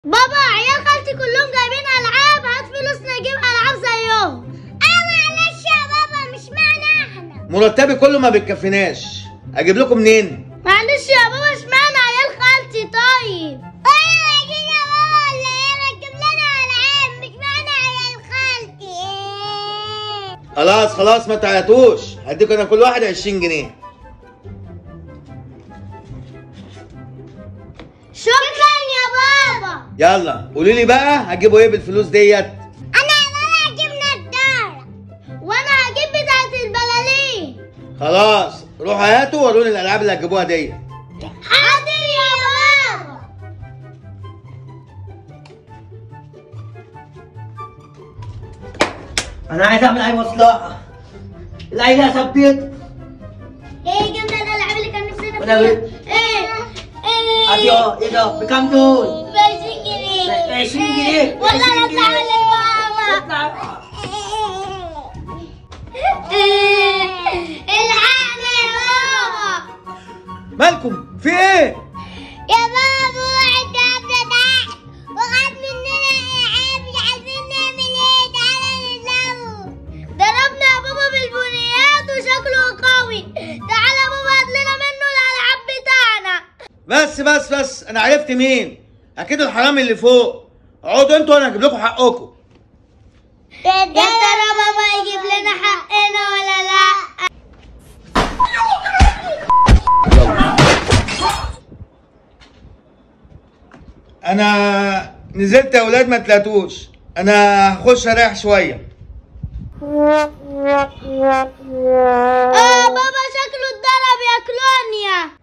بابا عيال خالتي كلهم جايبين العاب هات فلوس نجيب العاب زيهم اه معلش يا بابا مش معنى احنا مرتبي كله ما بيكفيناش اجيب لكم منين معلش يا بابا اشمعنى عيال خالتي طيب ايوه عايزين يا بابا ولا ايه ما تجيب لنا العاب مش معنى عيال خالتي خلاص خلاص ما تعيطوش هديكم انا كل واحد 20 جنيه شكرا يا بابا يلا قولي لي بقى هتجيبوا ايه بالفلوس ديت انا يا بابا هجيب نضاره وانا هجيب بتاعت البلالين خلاص روحوا هاتوا وروني الالعاب اللي هتجيبوها ديت حاضر يا بابا انا عايز اعمل اي مصلحه العيله ثبت ايه جبنا الالعاب اللي كان نفسنا ولا فيها إيه؟ ايه ايه ادي اه ايه ده بكام دول؟ ب 20 جنيه ب 20 جنيه ب والله 20 انا جنيه. زعلان بابا اطلع. الحقنا يا بابا مالكم في ايه يا بابا واحد جابنا تحت وخد مننا العاب مش عارفين نعمل ايه تعالى نلعبه ضربنا يا بابا بالبنيات وشكله قوي تعالى يا بابا هات لنا منه الالعاب بتاعنا بس بس بس انا عرفت مين اكيد الحرامي اللي فوق اقعدوا انتوا وانا هجيب لكم حقكم يا ترى بابا يجيب لنا حقنا ولا لا انا نزلت يا اولاد ما تلاتوش انا هخش اريح شويه اه بابا شكله اتضرب يا كلونيا